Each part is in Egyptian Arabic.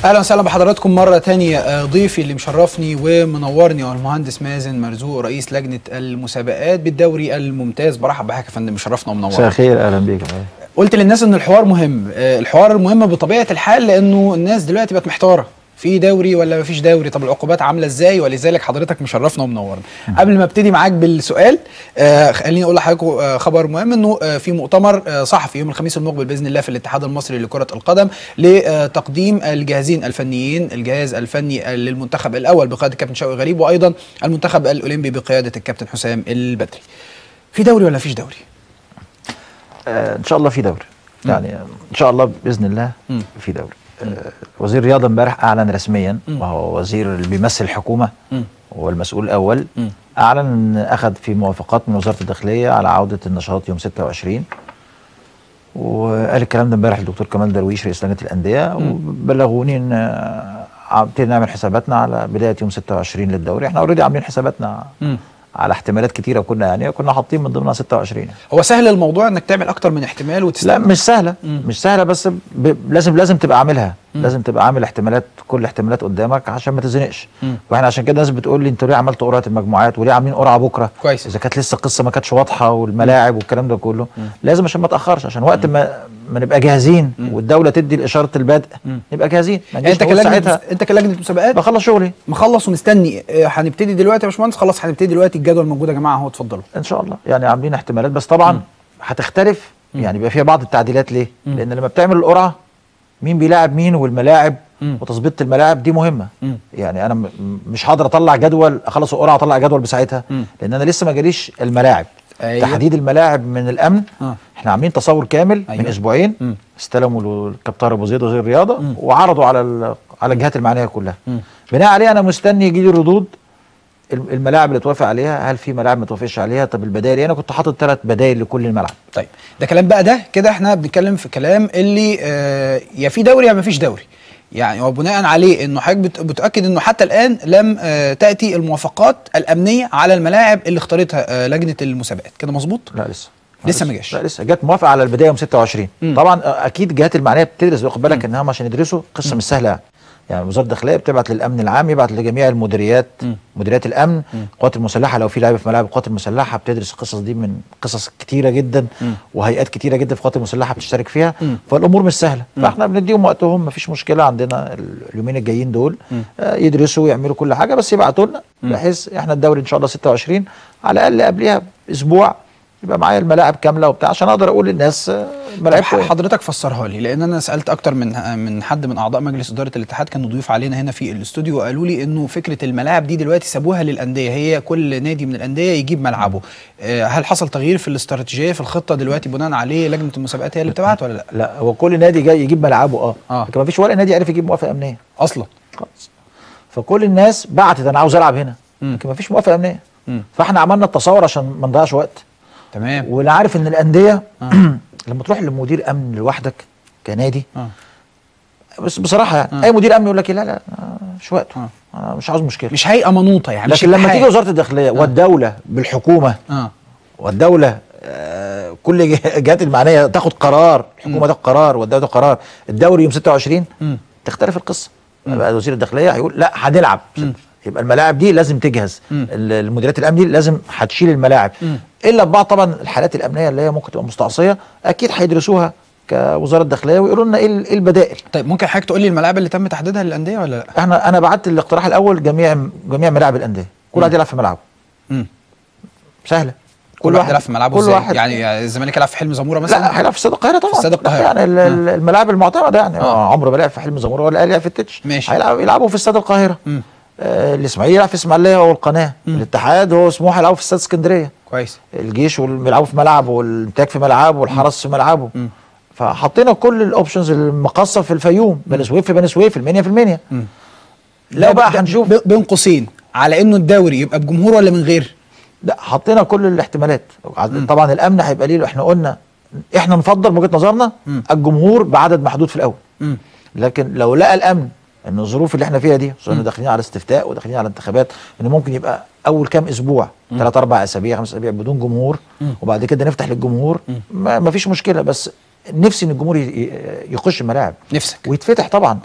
اهلا وسهلا بحضراتكم مره تانية آه، ضيفي اللي مشرفني ومنورني هو المهندس مازن مرزوق رئيس لجنه المسابقات بالدوري الممتاز برحب بحضرتك يا فندم مشرفنا مساء ومنورنا الخير اهلا بيك قلت للناس ان الحوار مهم آه، الحوار مهم بطبيعه الحال لانه الناس دلوقتي بقت محتاره في دوري ولا مفيش دوري طب العقوبات عامله ازاي ولذلك حضرتك مشرفنا ومنورنا قبل ما ابتدي معاك بالسؤال آه خليني اقول لحضراتكم آه خبر مهم انه آه في مؤتمر آه صحفي يوم الخميس المقبل باذن الله في الاتحاد المصري لكره القدم لتقديم الجهازين الفنيين الجهاز الفني للمنتخب الاول بقياده الكابتن شوقي غريب وايضا المنتخب الاولمبي بقياده الكابتن حسام البدري في دوري ولا مفيش دوري آه ان شاء الله في دوري يعني ان شاء الله باذن الله مم. في دوري آه وزير الرياضه امبارح اعلن رسميا مم. وهو وزير اللي بيمثل الحكومه مم. هو المسؤول الاول مم. اعلن ان اخذ في موافقات من وزاره الداخليه على عوده النشاط يوم 26 وقال الكلام ده امبارح الدكتور كمال درويش رئيس لجنه الانديه وبلغوني ان آه، ابتدي نعمل حساباتنا على بدايه يوم 26 للدوري احنا اوريدي عاملين حساباتنا مم. على احتمالات كتيره كنا يعني كنا حاطين من ضمنها 26 يعني. هو سهل الموضوع انك تعمل اكتر من احتمال لا وتستنى مش سهله مم. مش سهله بس ب... لازم لازم تبقى عاملها لازم تبقى عامل احتمالات كل احتمالات قدامك عشان ما تزنقش مم. واحنا عشان كده الناس بتقول لي انتوا ليه عملتوا قرعه المجموعات وليه عاملين قرعه بكره كويس. اذا كانت لسه القصه ما كانتش واضحه والملاعب والكلام ده كله لازم عشان ما تاخرش عشان وقت ما ما نبقى جاهزين والدوله تدي اشاره البدء نبقى جاهزين ما يعني انت نجيش نقول كلجنه ساعتها انت كلجنه مسابقات بخلص شغلي مخلص ومستني آه، هنبتدي دلوقتي يا باشمهندس خلاص هنبتدي دلوقتي الجدول موجود يا جماعه اهو اتفضلوا ان شاء الله يعني عاملين احتمالات بس طبعا هتختلف يعني بيبقى فيها بعض التعديلات ليه؟ لان لما بتعمل القرعه مين بيلاعب مين والملاعب مم. وتظبيط الملاعب دي مهمه مم. يعني انا م- م- مش هقدر اطلع جدول اخلص القرعه اطلع جدول بساعتها مم. لان انا لسه ما جاليش الملاعب أيوة. تحديد الملاعب من الامن آه. احنا عاملين تصور كامل أيوة. من اسبوعين مم. استلموا الكابتن طارق ابو زيد وزير الرياضه وعرضوا على ال- على الجهات المعنيه كلها مم. بناء عليه انا مستني يجي لي ردود الم- الملاعب اللي توافق عليها هل في ملاعب ما توافقش عليها طب البدائل إيه؟ انا كنت حاطط ثلاث بدائل لكل الملعب طيب ده كلام بقى ده كده احنا بنتكلم في كلام اللي آه يا في دوري يا ما فيش دوري يعني وبناء عليه انه حضرتك بت- بتاكد انه حتى الان لم آه تاتي الموافقات الامنيه على الملاعب اللي اختارتها آه لجنه المسابقات كده مظبوط لا لسه لسه ما جاش. لا لسه جت موافقه على البدايه يوم 26 مم. طبعا آه، اكيد الجهات المعنيه بتدرس واخد بالك انهم عشان يدرسوا قصه مش سهله يعني. يعني وزاره الداخليه بتبعت للامن العام يبعت لجميع المديريات مم. مديريات الامن القوات المسلحه لو في لعيبه في ملاعب القوات المسلحه بتدرس القصص دي من قصص كتيره جدا وهيئات كتيره جدا في القوات المسلحه بتشترك فيها مم. فالامور مش سهله فاحنا بنديهم وقتهم مفيش مشكله عندنا ال- اليومين الجايين دول آه، يدرسوا ويعملوا كل حاجه بس يبعتوا لنا بحيث احنا الدوري ان شاء الله 26 على الاقل قبلها اسبوع يبقى معايا الملاعب كامله وبتاع عشان اقدر اقول للناس آه، طب ملاعب ح- حضرتك فسرها لي لان انا سالت اكتر من من حد من اعضاء مجلس اداره الاتحاد كانوا ضيوف علينا هنا في الاستوديو وقالوا لي انه فكره الملاعب دي دلوقتي سابوها للانديه هي كل نادي من الانديه يجيب ملعبه آه، هل حصل تغيير في الاستراتيجيه في الخطه دلوقتي بناء عليه لجنه المسابقات هي اللي بتبعت ولا لا لا هو كل نادي جاي يجيب ملعبه اه, آه. لكن مفيش ولا نادي عرف يجيب موافقه امنيه اصلا خالص فكل الناس بعتت انا عاوز العب هنا مم. لكن مفيش موافقه امنيه مم. فاحنا عملنا التصور عشان ما نضيعش وقت تمام وانا عارف ان الانديه آه. لما تروح لمدير امن لوحدك كنادي اه بس بصراحه يعني آه. اي مدير امن يقول لك إيه، لا لا آه، مش وقته آه. انا مش عاوز مشكله مش هيئه منوطه يعني مش لكن لما اتحاد. تيجي وزاره الداخليه والدوله بالحكومه اه والدوله آه، كل جه- الجهات المعنيه تاخد قرار الحكومه تاخد قرار والدوله تاخد قرار الدوري يوم 26 مم. تختلف القصه بقى وزير الداخليه هيقول لا هنلعب يبقى الملاعب دي لازم تجهز مم. ال- المديريات الامن دي لازم هتشيل الملاعب مم. الا ببعض طبعا الحالات الامنيه اللي هي ممكن تبقى مستعصيه اكيد هيدرسوها كوزاره الداخليه ويقولوا لنا ايه ال- إيه البدائل طيب ممكن حضرتك تقول لي الملاعب اللي تم تحديدها للانديه ولا لا احنا انا بعت الاقتراح الاول جميع جميع ملاعب الانديه كل واحد يلعب في ملعبه مم. سهله كل واحد يلعب في ملعبه كل ازاي واحد يعني الزمالك يلعب في حلم زموره مثلا لا هيلعب في استاد القاهره طبعا في استاد القاهرة. لا، يعني ال- ال- الملاعب المعتمده يعني آه. آه. عمره ما لعب في حلم زموره ولا لعب في التتش ماشي. هيلعب يلعبوا في استاد القاهره مم. آه الاسماعيلي يلعب في اسماعيليه هو القناه الاتحاد هو سموحه يلعبوا في استاد اسكندريه كويس الجيش وال- بيلعبوا في ملعبه والانتاج في ملعبه والحرس في ملعبه مم. فحطينا كل الاوبشنز المقصه في الفيوم بني سويف في بني سويف المنيا في المنيا مم. لا بقى ده هنشوف ب- بين قوسين على انه الدوري يبقى بجمهور ولا من غير لا حطينا كل الاحتمالات طبعا الامن هيبقى ليه احنا قلنا احنا نفضل من وجهه نظرنا مم. الجمهور بعدد محدود في الاول مم. لكن لو لقى الامن ان الظروف اللي احنا فيها دي خصوصا إن داخلين على استفتاء وداخلين على انتخابات ان ممكن يبقى اول كام اسبوع ثلاث اربع اسابيع خمس اسابيع بدون جمهور وبعد كده نفتح للجمهور ما ما فيش مشكله بس نفسي ان الجمهور ي- ي- يخش الملاعب نفسك ويتفتح طبعا آه.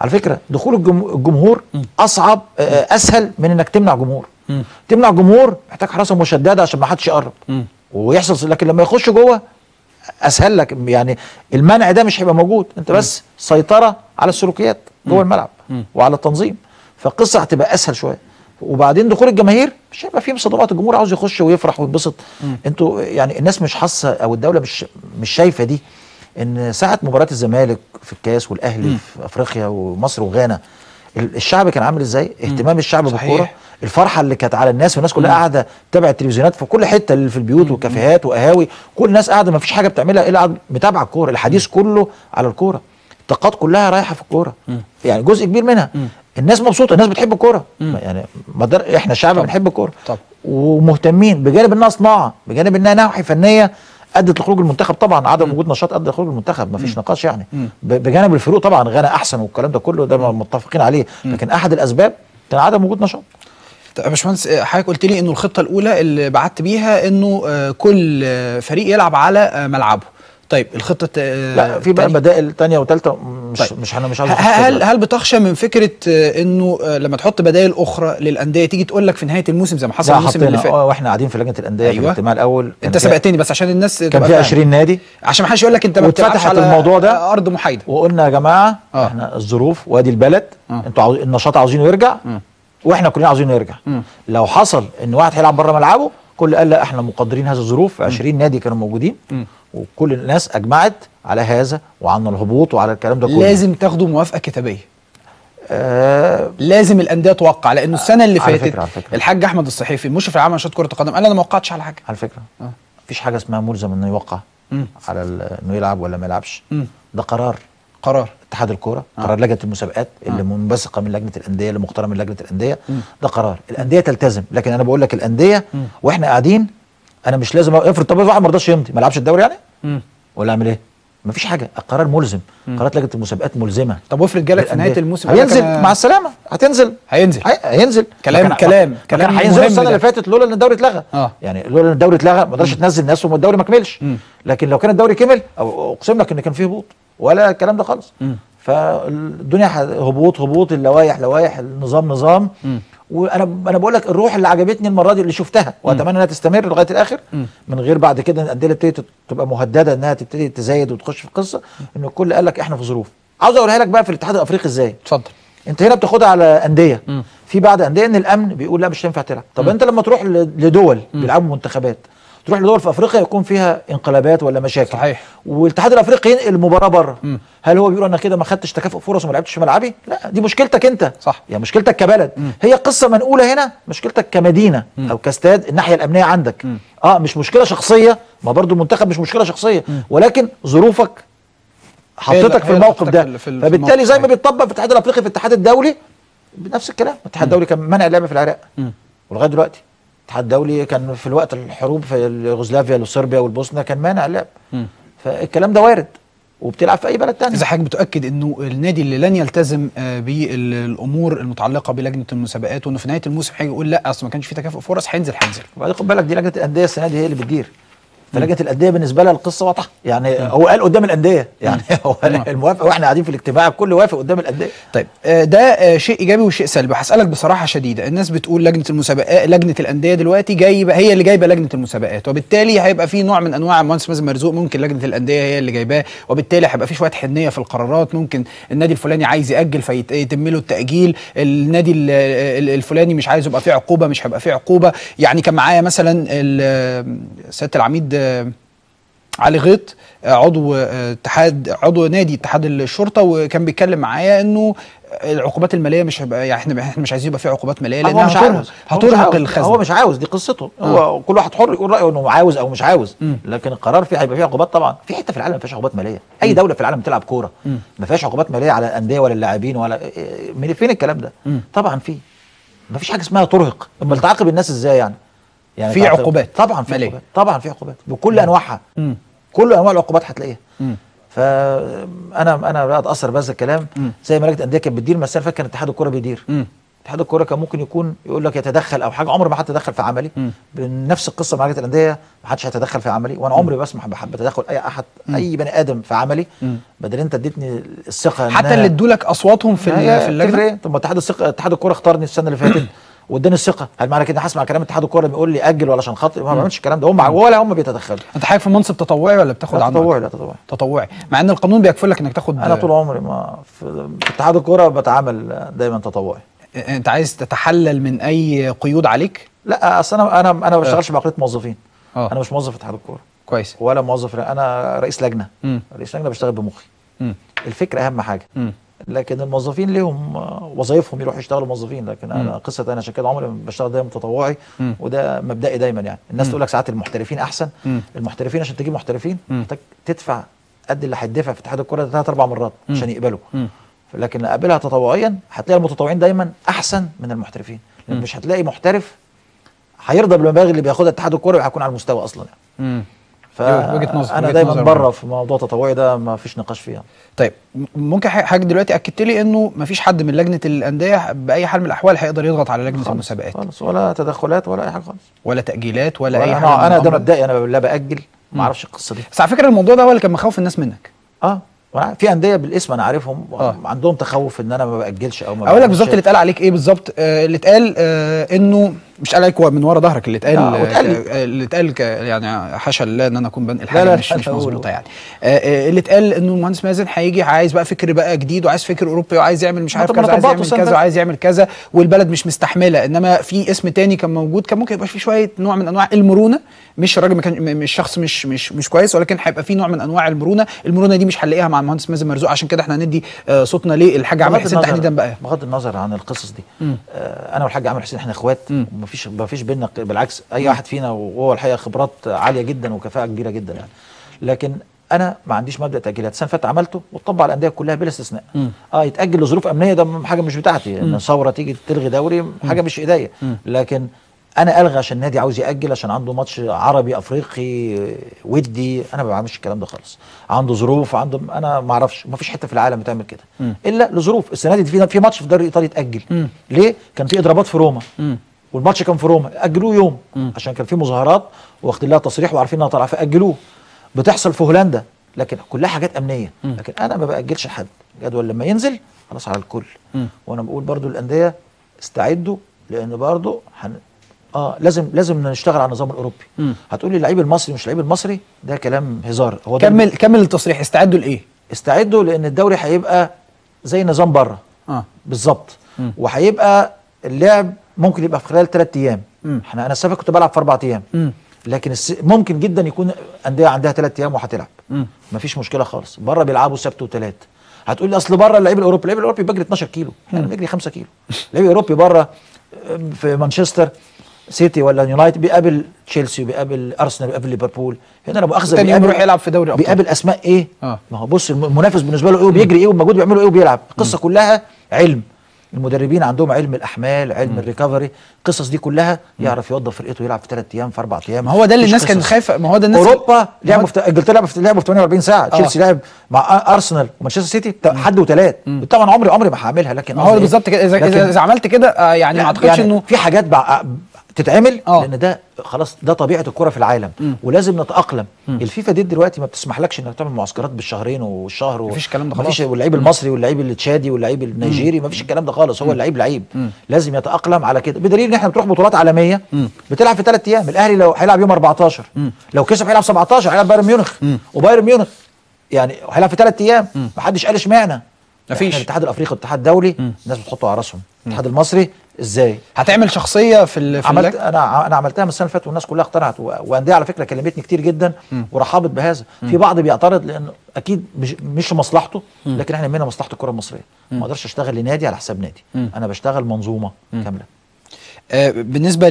على فكره دخول الجم- الجمهور اصعب آه، اسهل من انك تمنع جمهور تمنع جمهور محتاج حراسه مشدده عشان ما حدش يقرب ويحصل لكن لما يخش جوه اسهل لك يعني المنع ده مش هيبقى موجود انت بس سيطره على السلوكيات جوه الملعب وعلى التنظيم فالقصه هتبقى اسهل شويه وبعدين دخول الجماهير مش هيبقى فيه صدمات الجمهور عاوز يخش ويفرح وينبسط انتوا يعني الناس مش حاسه او الدوله مش مش شايفه دي ان ساعه مباراه الزمالك في الكاس والاهلي في افريقيا ومصر وغانا ال- الشعب كان عامل ازاي اهتمام الشعب صحيح. بالكوره الفرحه اللي كانت على الناس والناس كلها قاعده تتابع التلفزيونات في كل حته اللي في البيوت وكافيهات وقهاوي كل الناس قاعده ما فيش حاجه بتعملها الا قاعدة متابعه الكوره الحديث كله على الكوره الطاقات كلها رايحه في الكوره يعني جزء كبير منها الناس مبسوطه الناس بتحب الكوره يعني مدار احنا الشعب بنحب الكوره طبعا. ومهتمين بجانب انها صناعه بجانب انها نواحي فنيه ادت لخروج المنتخب طبعا عدم وجود نشاط ادى لخروج المنتخب ما فيش نقاش يعني ب- بجانب الفروق طبعا غانا احسن والكلام ده كله ده متفقين عليه لكن احد الاسباب كان عدم وجود نشاط طب يا باشمهندس آه، حضرتك قلت لي انه الخطه الاولى اللي بعت بيها انه آه، كل آه، فريق يلعب على آه، ملعبه طيب الخطه آه، لا في بقى التانية؟ بدائل تانية وتالتة مش طيب. مش انا مش عاوز ه- أخش هل دلوقتي. هل بتخشى من فكره آه، انه آه، لما تحط بدائل اخرى للانديه تيجي تقول لك في نهايه الموسم زي ما حصل لا الموسم اللي حطينا فات اه واحنا قاعدين في لجنه الانديه في أيوة. الاجتماع الاول كان انت فيها- سبقتني بس عشان الناس كان تبقى فيها فاهمة. 20 نادي عشان ما حدش يقول لك انت ما بتلعبش واتفتحت على الموضوع ده. آه، ارض محايده وقلنا يا جماعه آه. احنا الظروف وادي البلد آه. انتوا عاوز النشاط عاوزينه يرجع واحنا كلنا عاوزينه يرجع لو حصل ان واحد هيلعب بره ملعبه كل قال لا احنا مقدرين هذه الظروف 20 نادي كانوا موجودين وكل الناس اجمعت على هذا وعن الهبوط وعلى الكلام ده كله لازم تاخدوا موافقه كتابيه آه لازم الانديه توقع لانه السنه اللي على فاتت فكرة- على فكرة. الحاج احمد الصحيفي المشرف العام على نشاط كره القدم قال انا ما وقعتش على حاجه على فكره آه. مفيش حاجه اسمها ملزم انه يوقع مم. على ال- انه يلعب ولا ما يلعبش مم. ده قرار قرار اتحاد الكوره قرار لجنه المسابقات اللي منبثقه من لجنه الانديه اللي مختاره من لجنه الانديه ده قرار الانديه تلتزم لكن انا بقول لك الانديه واحنا قاعدين انا مش لازم افرض طب واحد ما رضاش يمضي ما لعبش الدوري يعني مم. ولا اعمل ايه مفيش حاجه القرار ملزم قرارات لجنه المسابقات ملزمه طب وافرض جالك في نهايه للأندية. الموسم قال لك هينزل أنا- مع السلامه هتنزل هينزل هي- هينزل كلام- ما كان- كلام- ما كلام كان هينزل مهم السنه ده. اللي فاتت لولا ان الدوري اتلغى آه. يعني لولا ان الدوري اتلغى ما تقدرش تنزل ناس والدوري ما كملش لكن لو كان الدوري كمل أو اقسم لك ان كان فيه هبوط ولا الكلام ده خالص فالدنيا ح- هبوط هبوط اللوائح لوائح النظام نظام وانا انا بقول لك الروح اللي عجبتني المره دي اللي شفتها واتمنى انها تستمر لغايه الاخر من غير بعد كده إن الانديه اللي ابتدت تبقى مهدده انها تبتدي تزايد وتخش في القصه ان الكل قال لك احنا في ظروف عاوز اقولها لك بقى في الاتحاد الافريقي ازاي اتفضل انت هنا بتاخدها على انديه في بعض انديه ان الامن بيقول لا مش هينفع تلعب طب انت لما تروح ل- لدول بيلعبوا منتخبات تروح لدول في افريقيا يكون فيها انقلابات ولا مشاكل صحيح. والاتحاد الافريقي ينقل المباراه بره هل هو بيقول انا كده ما خدتش تكافؤ فرص وما لعبتش في ملعبي لا دي مشكلتك انت صح. يعني مشكلتك كبلد هي قصه منقوله هنا مشكلتك كمدينه او كاستاد الناحيه الامنيه عندك اه مش مشكله شخصيه ما برضو المنتخب مش مشكله شخصيه ولكن ظروفك حطيتك هي في اللي الموقف حطتك ده في ال- في ال- في فبالتالي الموقف زي ما صحيح. بيتطبق في الاتحاد الافريقي في الاتحاد الدولي بنفس الكلام الاتحاد الدولي كان منع اللعب في العراق ولغايه دلوقتي الاتحاد الدولي كان في الوقت الحروب في يوغوسلافيا وصربيا والبوسنه كان مانع اللعب فالكلام ده وارد وبتلعب في اي بلد تاني اذا حضرتك بتؤكد انه النادي اللي لن يلتزم آه، بالامور المتعلقه بلجنه المسابقات وانه في نهايه الموسم هيجي يقول لا اصل ما كانش في تكافؤ فرص هينزل هينزل وبعدين خد بالك دي لجنه الانديه السنه دي هي اللي بتدير فلجنه الانديه بالنسبه لها القصه واضحه يعني هو قال قدام الانديه يعني هو نعم. الموافق واحنا قاعدين في الاجتماع الكل وافق قدام الانديه طيب آه، ده آه، شيء ايجابي وشيء سلبي هسالك بصراحه شديده الناس بتقول لجنه المسابقات لجنه الانديه دلوقتي جايبه هي اللي جايبه لجنه المسابقات وبالتالي هيبقى في نوع من انواع المهندس مازن مرزوق ممكن لجنه الانديه هي اللي جايباه وبالتالي هيبقى في شويه حنيه في القرارات ممكن النادي الفلاني عايز ياجل فيتم له التاجيل النادي ال- ال- الفلاني مش عايز يبقى فيه عقوبه مش هيبقى فيه عقوبه يعني كان معايا مثلا ال- سياده العميد آه، علي غيط آه، عضو آه، اتحاد عضو نادي اتحاد الشرطه وكان بيتكلم معايا انه العقوبات الماليه مش هيبقى يعني احنا احنا مش عايزين يبقى في عقوبات ماليه هو لانها مش هترهق عاوز هو مش هترهق عاوز. الخزنه هو مش عاوز دي قصته هو كل واحد حر يقول رايه انه عاوز او مش عاوز لكن القرار فيه هيبقى فيه عقوبات طبعا في حته في العالم ما فيهاش عقوبات ماليه اي دوله في العالم بتلعب كوره ما فيهاش عقوبات ماليه على الانديه ولا اللاعبين ولا إيه- من فين الكلام ده طبعا في ما فيش حاجه اسمها ترهق امال تعاقب الناس ازاي يعني يعني في تعاقب- عقوبات طبعا في مالية. عقوبات طبعا في عقوبات بكل انواعها مم. كل انواع العقوبات هتلاقيها مم. فانا انا بقى اتاثر بهذا الكلام زي ما لجنه الانديه كانت بتدير ما السنه اللي فاتت كان اتحاد الكوره بيدير مم. اتحاد الكوره كان ممكن يكون يقول لك يتدخل او حاجه عمر ما حد تدخل في عملي مم. بنفس القصه مع لجنه الانديه ما حدش هيتدخل في عملي وانا عمري بسمح بح- بتدخل اي احد اي بني ادم في عملي مم. بدل انت اديتني الثقه حتى إنها- اللي ادوا لك اصواتهم في هي ال- في اللجنه تفرق إيه؟ طب ما اتحاد الثقه اتحاد الكوره اختارني السنه اللي فاتت واداني الثقه هل معنى كده هسمع كلام اتحاد الكوره بيقول لي اجل ولا عشان خاطر ما بعملش الكلام ده هم ولا هم بيتدخلوا انت حضرتك في منصب تطوعي ولا بتاخد لا عنه تطوعي لا تطوعي تطوعي مع ان القانون بيكفل لك انك تاخد انا طول عمري ما في, في اتحاد الكوره بتعامل دايما تطوعي انت عايز تتحلل من اي قيود عليك لا اصل انا انا انا ما بشتغلش بعقليه موظفين اه انا مش موظف في اتحاد الكوره كويس ولا موظف انا رئيس لجنه مم. رئيس لجنه بشتغل بمخي مم. الفكره اهم حاجه مم. لكن الموظفين ليهم آه، وظايفهم يروحوا يشتغلوا موظفين لكن انا قصه انا عشان كده عمري ما بشتغل دايما تطوعي مم. وده مبدئي دايما يعني الناس تقول لك ساعات المحترفين احسن مم. المحترفين عشان تجيب محترفين مم. محتاج تدفع قد اللي هيدفع في اتحاد الكوره ثلاث اربع مرات مم. عشان يقبلوا مم. لكن اقابلها تطوعيا هتلاقي المتطوعين دايما احسن من المحترفين لان مش هتلاقي محترف هيرضى بالمبالغ اللي بياخدها اتحاد الكوره وهيكون على المستوى اصلا يعني. مم. ف وجهة نظر- انا وجهة دايما نظر بره مهمة. في موضوع التطوعي ده ما فيش نقاش فيها طيب م- ممكن ح- حاجه دلوقتي اكدت لي انه مفيش حد من لجنه الانديه باي حال من الاحوال هيقدر يضغط على لجنه المسابقات خالص ولا تدخلات ولا اي حاجه خالص ولا تاجيلات ولا, اي ولا حاجه انا من انا ده الأمر. مبدئي انا لا باجل ما اعرفش القصه دي بس على فكره الموضوع ده هو اللي كان مخوف الناس منك اه وأنا- في انديه بالاسم انا عارفهم آه. عندهم تخوف ان انا ما باجلش او ما اقول لك بعملش. بالظبط اللي اتقال عليك ايه بالظبط آه اللي اتقال آه انه مش قال عليك هو من ورا ظهرك اللي اتقال لا، آه، واتقال لي. ك- آه، اللي اتقال ك- يعني حاشا لله ان انا اكون بنقل لا، حاجه لا، مش لا، مش لا، مظبوطه قوله. يعني آه آه اللي اتقال انه المهندس مازن هيجي عايز بقى فكر بقى جديد وعايز فكر اوروبي وعايز يعمل مش ما عارف طب ما كذا أنا عايز طبقته يعمل السنة كذا اللي وعايز يعمل كذا والبلد مش مستحمله انما في اسم تاني كان موجود كان ممكن يبقى في شويه نوع من انواع المرونه مش الراجل ما كان م- مش شخص مش مش مش كويس ولكن هيبقى في نوع من انواع المرونه المرونه دي مش هنلاقيها مع المهندس مازن مرزوق عشان كده احنا هندي آه صوتنا للحاج عامر بغض حسين النظر- تحديدا بقى بغض النظر عن القصص دي مم. آه انا والحاج عامر حسين احنا اخوات مم. ومفيش مفيش بينا بالعكس اي واحد فينا وهو الحقيقه خبرات عاليه جدا وكفاءه كبيره جدا يعني لكن انا ما عنديش مبدا تاجيلات السنه اللي فاتت عملته واتطبق على الانديه كلها بلا استثناء مم. اه يتاجل لظروف امنيه ده حاجه مش بتاعتي ان ثوره تيجي تلغي دوري حاجه مش ايديا مم. لكن انا الغى عشان النادي عاوز ياجل عشان عنده ماتش عربي افريقي ودي انا ما بعملش الكلام ده خالص عنده ظروف عنده انا ما اعرفش ما فيش حته في العالم بتعمل كده مم. الا لظروف السنه دي في في ماتش في الدوري الايطالي اتاجل مم. ليه كان في اضرابات في روما مم. والماتش كان في روما اجلوه يوم مم. عشان كان في مظاهرات واخدين لها تصريح وعارفين انها طالعه فاجلوه بتحصل في هولندا لكن كلها حاجات امنيه مم. لكن انا ما باجلش لحد جدول لما ينزل خلاص على الكل مم. وانا بقول برضو الانديه استعدوا لان برضو هن... اه لازم لازم نشتغل على النظام الاوروبي مم. هتقولي اللعيب المصري مش اللعيب المصري ده كلام هزار هو ده كمل كمل التصريح استعدوا لايه؟ استعدوا لان الدوري هيبقى زي نظام بره اه بالظبط مم. وهيبقى اللعب ممكن يبقى في خلال ثلاث ايام مم. احنا انا السنه كنت بلعب في اربع ايام مم. لكن الس... ممكن جدا يكون انديه عندها ثلاث ايام وهتلعب مم. مفيش مشكله خالص بره بيلعبوا سبت وثلاث هتقول لي اصل بره اللعيب الاوروبي اللعيب الاوروبي بيجري 12 كيلو احنا بنجري 5 كيلو اللعيب الاوروبي بره في مانشستر سيتي ولا يونايتد بيقابل تشيلسي وبيقابل ارسنال وبيقابل ليفربول هنا لا مؤاخذه تاني يوم بيقابل- يروح يلعب في دوري ابطال بيقابل اسماء ايه آه. ما هو بص الم- المنافس بالنسبه له ايه وبيجري ايه والمجهود بيعمله ايه وبيلعب القصه كلها علم المدربين عندهم علم الاحمال علم الريكفري القصص دي كلها يعرف يوظف فرقته يلعب في ثلاث ايام في اربع ايام ما هو ده اللي مفيش الناس كانت قصص. خايفه ما هو ده الناس اوروبا ما هو- لعبوا في انجلترا لعبوا في لعبوا في 48 ساعه تشيلسي لعب مع ارسنال ومانشستر سيتي تا- حد وثلاث طبعا عمري عمري ما هعملها لكن ما هو قصدي إيه؟ بالظبط كده اذا لكن- اذا إذا عملت كده آه يعني ما لا، اعتقدش يعني انه في حاجات بع... تتعمل آه. لان ده خلاص ده طبيعه الكره في العالم مم. ولازم نتاقلم مم. الفيفا دي دلوقتي ما بتسمحلكش انك تعمل معسكرات بالشهرين والشهر و... مفيش الكلام ده مفيش خلاص. واللعيب المصري واللعيب التشادي واللعيب النيجيري مفيش الكلام ده خالص هو اللعيب لعيب مم. لازم يتاقلم على كده بدليل ان احنا بتروح بطولات عالميه مم. بتلعب في ثلاث ايام الاهلي لو هيلعب يوم 14 مم. لو كسب هيلعب 17 هيلعب بايرن ميونخ مم. وبايرن ميونخ يعني هيلعب في ثلاث ايام مم. محدش قال اشمعنى مفيش. إحنا الاتحاد الافريقي والاتحاد الدولي مم. الناس بتحطه على راسهم الاتحاد المصري ازاي هتعمل شخصيه في ال- في عملت اللجنة؟ انا ع- انا عملتها من السنه اللي فاتت والناس كلها اقتنعت و- وانديه على فكره كلمتني كتير جدا مم. ورحبت بهذا في بعض بيعترض لان اكيد مش مش في مصلحته لكن احنا يهمنا مصلحه الكره المصريه ما اقدرش اشتغل لنادي على حساب نادي مم. انا بشتغل منظومه كامله آه، بالنسبه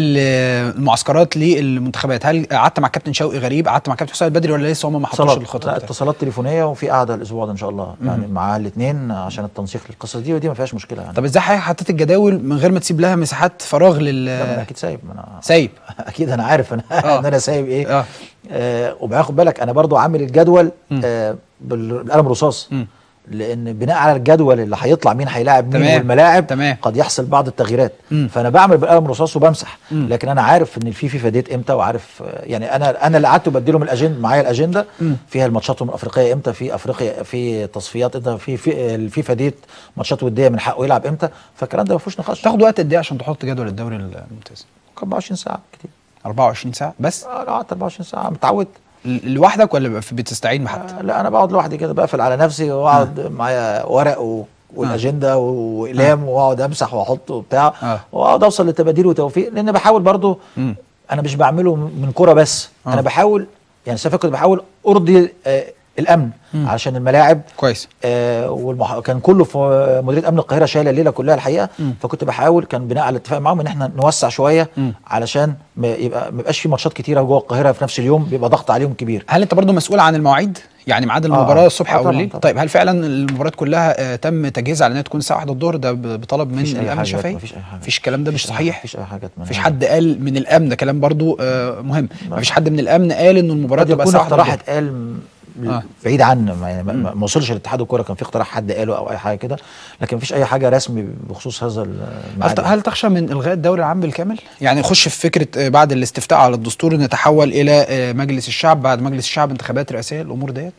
للمعسكرات للمنتخبات هل قعدت مع كابتن شوقي غريب قعدت مع كابتن حسام البدري ولا لسه هم ما حطوش اتصالات الخطط لا بتاعتهم؟ اتصالات تليفونيه وفي قعده الاسبوع ده ان شاء الله يعني مع الاثنين عشان التنسيق للقصص دي ودي ما فيهاش مشكله يعني طب ازاي حضرتك حطيت الجداول من غير ما تسيب لها مساحات فراغ لا، ما انا لل اكيد سايب ما انا سايب اكيد انا عارف انا آه. ان انا سايب ايه اه آه وباخد بالك انا برضو عامل الجدول مم. آه بال- بالقلم الرصاص مم. لان بناء على الجدول اللي هيطلع مين هيلاعب مين تمام. والملاعب تمام. قد يحصل بعض التغييرات مم. فانا بعمل بالقلم الرصاص وبمسح مم. لكن انا عارف ان الفيفا فديت امتى وعارف آه، يعني انا انا اللي قعدت بديلهم الاجنده معايا الاجنده مم. فيها الماتشات الافريقيه امتى في افريقيا في تصفيات امتى في, في الفيفا ديت ماتشات وديه من حقه يلعب امتى فالكلام ده ما فيهوش نقاش تاخد وقت قد ايه عشان تحط جدول الدوري الممتاز 24 ساعه كتير 24 ساعه بس اه قعدت 24 ساعه متعود ل- لوحدك ولا بيبقى في- بتستعين بحد آه، لا انا بقعد لوحدي كده بقفل على نفسي واقعد معايا ورق و... والاجنده واقلام واقعد امسح واحط وبتاع آه. واقعد اوصل لتباديل وتوفيق لان بحاول برضو مم. انا مش بعمله من كرة بس آه. انا بحاول يعني السنه اللي فاتت كنت بحاول ارضي آه الامن مم. علشان الملاعب كويس آه والمح... كان كله في مديريه امن القاهره شايله الليله كلها الحقيقه مم. فكنت بحاول كان بناء على الاتفاق معاهم ان احنا نوسع شويه مم. علشان ما يبقى ما يبقاش في ماتشات كتيره جوه القاهره في نفس اليوم بيبقى ضغط عليهم كبير هل انت برضو مسؤول عن المواعيد يعني ميعاد المباراه آه. الصبح آه او طبعاً، الليل طبعاً. طيب هل فعلا المباريات كلها آه تم تجهيزها على انها تكون الساعه 1 الظهر ده ب- بطلب من مفيش أي الامن حاجة، الشافعي مفيش أي حاجة. مفيش الكلام ده مش مفيش أي- صحيح مفيش اي حاجه مفيش حد قال من الامن ده كلام برضو آه مهم لا. مفيش حد من الامن قال انه المباراه قد تبقى يكون الساعه 1 اقتراح الظهر اتقال م- آه. بعيد عنه ما, يعني ما- ما ما وصلش لاتحاد الكوره كان في اقتراح حد قاله او اي حاجه كده لكن مفيش اي حاجه رسمي بخصوص هذا هل, الميعاد هل تخشى من الغاء الدوري العام بالكامل؟ يعني نخش في فكره آه، بعد الاستفتاء على الدستور نتحول الى آه، مجلس الشعب بعد مجلس الشعب انتخابات رئاسيه الامور ديت؟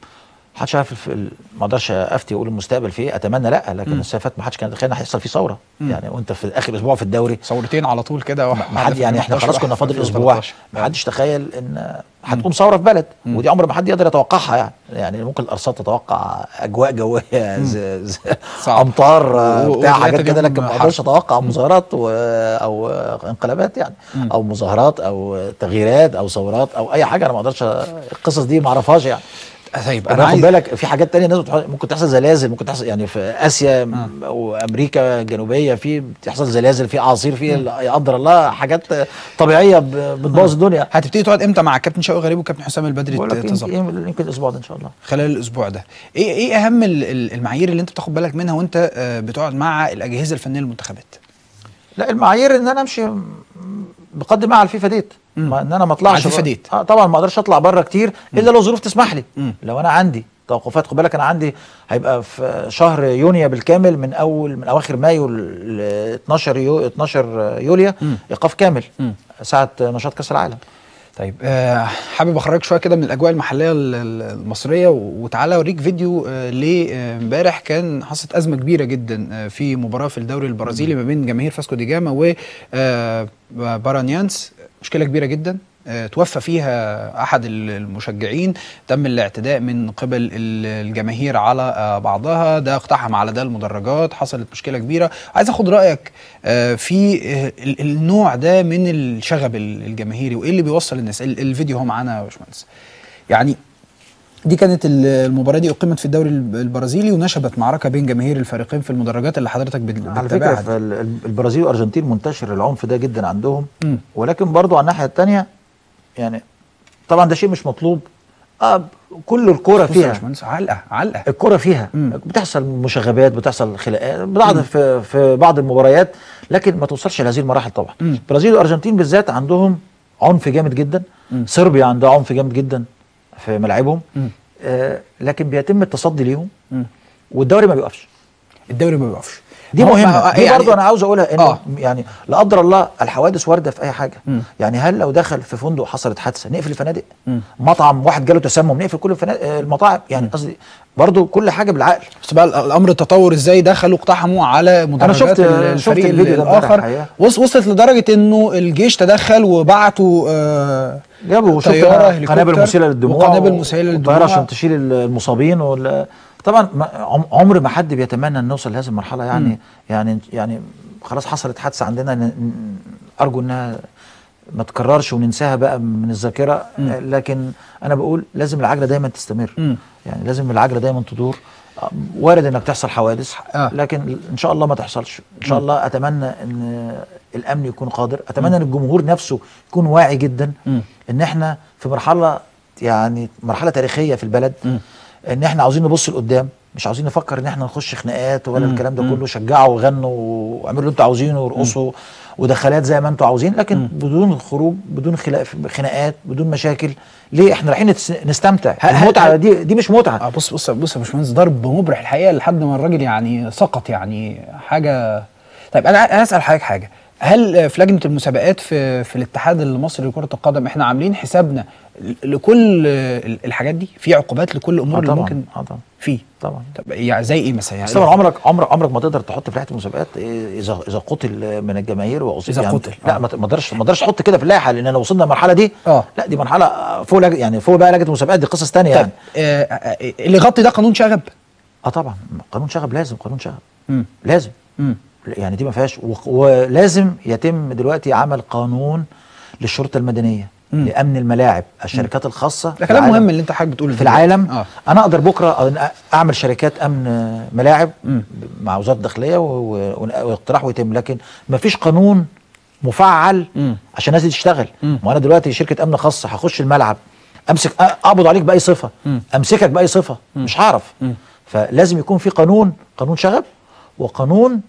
محدش عارف الف- ال- ما اقدرش افتي واقول المستقبل فيه اتمنى لا لكن مم. السنه اللي فاتت ما حدش كان يتخيل ان هيحصل فيه ثوره مم. يعني وانت في اخر اسبوع في الدوري ثورتين على طول كده ما واحدة حد في يعني احنا 2011 خلاص كنا وواحدة فاضل في اسبوع 2013. ما حدش تخيل ان هتقوم ثوره في بلد مم. ودي عمر ما حد يقدر يتوقعها يعني يعني ممكن الارصاد تتوقع اجواء جويه ز... ز... صعب. امطار آه، و- بتاع وثلاثة حاجات كده اليوم لكن ما حر. اقدرش اتوقع مظاهرات و... او انقلابات يعني مم. او مظاهرات او تغييرات او ثورات او اي حاجه انا ما اقدرش القصص دي ما اعرفهاش يعني طيب انا انا خد عايز بالك في حاجات تانية الناس بتحط- ممكن تحصل زلازل ممكن تحصل يعني في اسيا آه. وامريكا الجنوبيه في بتحصل زلازل في اعاصير في لا قدر الله حاجات طبيعيه ب- بتبوظ الدنيا هتبتدي تقعد امتى مع كابتن شوقي غريب وكابتن حسام البدري بقول لك تظبط يمكن يمكن الاسبوع ده ان شاء الله خلال الاسبوع ده ايه ايه اهم ال- ال- المعايير اللي انت بتاخد بالك منها وانت آه، بتقعد مع الاجهزه الفنيه للمنتخبات لا المعايير ان انا امشي بقدم على الفيفا ديت مم. ما ان انا ما اطلعش على الفيفا بره- ديت. اه طبعا ما اقدرش اطلع بره كتير الا لو ظروف تسمح لي مم. لو انا عندي توقفات خد بالك انا عندي هيبقى في شهر يونيو بالكامل من اول من اواخر مايو ل 12 يو 12 يوليو مم. ايقاف كامل مم. ساعه نشاط كاس العالم طيب آه حابب اخرجك شويه كده من الاجواء المحليه ال- ال- المصريه و- وتعالى اوريك فيديو آه ليه آه، امبارح كان حصلت ازمه كبيره جدا آه في مباراه في الدوري البرازيلي ما بين جماهير فاسكو دي جاما و آه بارانيانس مشكله كبيره جدا آه توفى فيها احد ال- المشجعين تم الاعتداء من قبل ال- الجماهير على آه بعضها ده اقتحم على ده المدرجات حصلت مشكله كبيره عايز اخد رايك آه في آه ال- النوع ده من الشغب ال- الجماهيري وايه اللي بيوصل الناس ال- الفيديو هو معانا يا باشمهندس يعني دي كانت ال- المباراه دي اقيمت في الدوري الب- البرازيلي ونشبت معركه بين جماهير الفريقين في المدرجات اللي حضرتك بت- على بتتابعها فكره في ال- ال- البرازيل والارجنتين منتشر العنف ده جدا عندهم مم. ولكن برضو على الناحيه الثانيه يعني طبعا ده شيء مش مطلوب اه كل الكوره بص يا فيها باشمهندس علقه علقه الكرة فيها مم. بتحصل مشاغبات بتحصل خناقات بعض في في بعض المباريات لكن ما توصلش لهذه المراحل طبعا مم. البرازيل والارجنتين بالذات عندهم عنف جامد جدا مم. صربيا عندها عنف جامد جدا في ملاعبهم مم. آه لكن بيتم التصدي ليهم مم. والدوري ما بيقفش الدوري ما بيقفش دي ما هو- مهمه ما- دي يعني- برضه انا عاوز اقولها انه آه. يعني لا قدر الله الحوادث وارده في اي حاجه مم. يعني هل لو دخل في فندق حصلت حادثه نقفل الفنادق مم. مطعم واحد جاله تسمم نقفل كل الفنادق آه، المطاعم يعني قصدي برضه كل حاجه بالعقل بس بقى ال- الامر تطور ازاي دخلوا اقتحموا على مدرجات شفت- ال- شفت الفريق الفيديو ده امبارح الاخر الحقيقة. وص- وصلت لدرجه انه الجيش تدخل وبعتوا آه جابوا شفت طيارة، أنا هليكوبتر قنابل مسيله للدموع وقنابل مسيله للدموع وطياره عشان تشيل المصابين وال... طبعا ما- عم- عمر ما حد بيتمنى ان نوصل لهذه المرحله يعني مم. يعني يعني خلاص حصلت حادثه عندنا ن- ن- ارجو انها ما تكررش وننساها بقى من الذاكره مم. آه، لكن انا بقول لازم العجله دايما تستمر مم. يعني لازم العجله دايما تدور آه، وارد انك تحصل حوادث آه. لكن ان شاء الله ما تحصلش ان شاء الله اتمنى ان الامن يكون قادر اتمنى ان الجمهور نفسه يكون واعي جدا مم. ان احنا في مرحله يعني مرحله تاريخيه في البلد مم. ان احنا عاوزين نبص لقدام مش عاوزين نفكر ان احنا نخش خناقات ولا مم. الكلام ده مم. كله شجعوا وغنوا واعملوا اللي انتوا عاوزينه وارقصوا ودخلات زي ما انتوا عاوزين لكن مم. بدون خروج بدون خلاف خناقات بدون مشاكل ليه احنا رايحين نتس- نستمتع ه- ه- المتعه ه- دي دي مش متعه اه بص بص بص يا باشمهندس ضرب مبرح الحقيقه لحد ما الراجل يعني سقط يعني حاجه طيب انا عايز اسال حضرتك حاجه هل في لجنه المسابقات في في الاتحاد المصري لكره القدم احنا عاملين حسابنا لكل الحاجات دي في عقوبات لكل الامور آه اللي طبعا ممكن اه طبعا في طبعا طب يعني زي ايه مثلا يعني بس طبعا عمرك عمرك عمرك ما تقدر تحط في لائحه المسابقات إيه اذا اذا قتل من الجماهير واصيب إذا يعني قتل، لا آه. ما ت- ما تقدرش ما تقدرش تحط كده في اللائحه لان لو وصلنا للمرحله دي اه لا دي مرحله فوق لج... يعني فوق بقى لجنه المسابقات دي قصص ثانيه طيب يعني آه آه، اللي يغطي ده قانون شغب اه طبعا قانون شغب لازم قانون شغب امم لازم امم يعني دي ما فيهاش و- ولازم يتم دلوقتي عمل قانون للشرطه المدنيه مم. لامن الملاعب الشركات الخاصه ده كلام في العالم- مهم اللي انت حضرتك بتقوله في دلوقتي. العالم اه انا اقدر بكره أن- اعمل شركات امن ملاعب مم. مع وزاره الداخليه و- و- واقتراح ويتم لكن ما فيش قانون مفعل مم. عشان الناس دي تشتغل مم. ما انا دلوقتي شركه امن خاصه هخش الملعب امسك أ- اقبض عليك باي صفه مم. امسكك باي صفه مش هعرف مم. فلازم يكون في قانون قانون شغب وقانون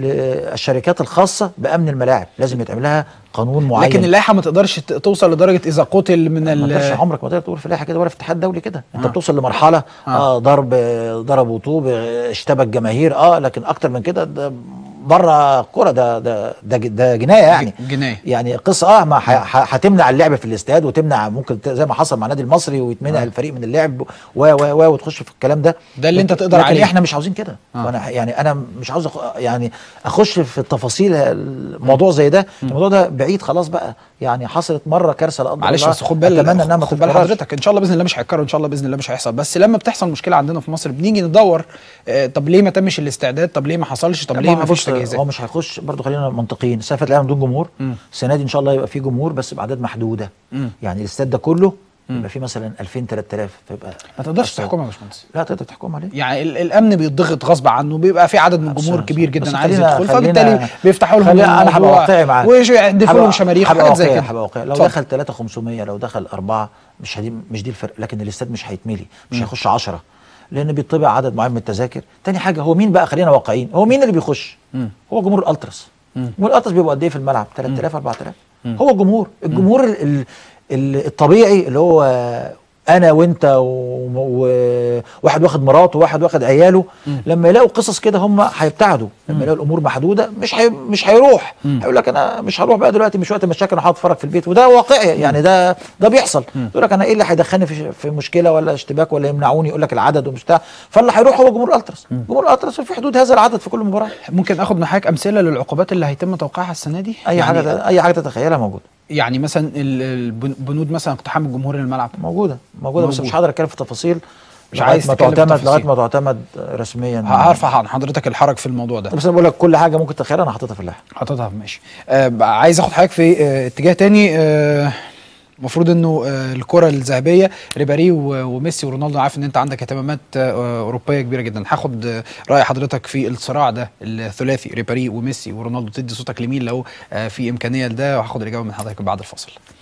للشركات الخاصه بامن الملاعب لازم يتعمل لها قانون معين لكن اللائحه ما تقدرش ت- توصل لدرجه اذا قتل من ما ال تقدرش عمرك ما تقدر تقول في لائحه كده ولا في اتحاد دولي كده انت آه. بتوصل لمرحله آه. اه, ضرب ضربوا طوب آه، اشتبك جماهير اه لكن اكتر من كده ده بره الكوره ده ده ده, ده جنايه يعني جنايه يعني قصه اه ما ح- ح- هتمنع اللعب في الاستاد وتمنع ممكن ت- زي ما حصل مع النادي المصري ويتمنع آه. الفريق من اللعب و و و وتخش في الكلام ده ده اللي انت لكن- تقدر لكن عليه. احنا مش عاوزين كده آه. وانا يعني انا مش عاوز أخ- يعني اخش في التفاصيل الموضوع زي ده الموضوع ده بعيد خلاص بقى يعني حصلت مره كارثه لا قدر معلش الله بس خد بالك اتمنى انها ما خد بال تتكررش حضرتك ان شاء الله باذن الله مش هيتكرر ان شاء الله باذن الله مش هيحصل بس لما بتحصل مشكله عندنا في مصر بنيجي ندور آه طب ليه ما تمش الاستعداد طب ليه ما حصلش طب لا، ليه ما بص، فيش تجهيزات هو مش هيخش برضه خلينا منطقيين السنه اللي فاتت لعبنا بدون جمهور مم. السنه دي ان شاء الله يبقى في جمهور بس باعداد محدوده مم. يعني الاستاد ده كله مم. يبقى فيه مثلا 2000 3000 فيبقى ما تقدرش أستاذ. تحكمها يا باشمهندس لا تقدر تحكم عليه يعني ال- الامن بيتضغط غصب عنه بيبقى في عدد من الجمهور بس- كبير بس جدا عايز خلينا- يدخل خلينا- فبالتالي بيفتحوا لهم خلينا- انا هبقى الموضوع واقعي معاك ويحدفوا لهم هبقى- شماريخ هبقى وحاجات زي واقعي- كده هبقى واقعي لو اتفضل. دخل 3500 لو دخل أربعة مش هدي مش دي الفرق لكن الاستاد مش هيتملي مش هيخش 10 لان بيطبع عدد معين من التذاكر تاني حاجه هو مين بقى خلينا واقعيين هو مين اللي بيخش مم. هو جمهور الالتراس مم. جمهور الالتراس بيبقوا قد ايه في الملعب 3000 4000 مم. هو جمهور الجمهور ال ال ال الطبيعي اللي هو انا وانت وواحد واخد مراته وواحد واخد عياله لما يلاقوا قصص كده هم هيبتعدوا لما يلاقوا الامور محدوده مش هي مش هيروح هيقول لك انا مش هروح بقى دلوقتي مش وقت المشاكل انا هقعد اتفرج في البيت وده واقعي يعني ده ده بيحصل يقول لك انا ايه اللي هيدخلني في في مشكله ولا اشتباك ولا يمنعوني يقول لك العدد ومش بتاع فاللي هيروح هو جمهور الالتراس جمهور الالتراس في حدود هذا العدد في كل مباراه ممكن اخد من حضرتك امثله للعقوبات اللي هيتم توقيعها السنه دي اي يعني حاجه اي حاجه تتخيلها موجوده يعني مثلا ال- البن- بنود مثلا اقتحام الجمهور للملعب موجوده موجوده بس موجود. مش هقدر اتكلم في تفاصيل مش لغاية عايز ما تتكلم في تعتمد تفاصيل. لغايه ما تعتمد رسميا هرفع عن حضرتك الحرج في الموضوع ده بس انا بقول لك كل حاجه ممكن تتخيلها انا حاططها في اللائحه حاططها ماشي آه بقى عايز اخد حضرتك في آه اتجاه تاني آه المفروض انه آه الكره الذهبيه ريباري و- وميسي ورونالدو عارف ان انت عندك اهتمامات آه اوروبيه كبيره جدا هاخد آه راي حضرتك في الصراع ده الثلاثي ريباري وميسي ورونالدو تدي صوتك لمين لو آه في امكانيه لده وهاخد الاجابه من حضرتك بعد الفاصل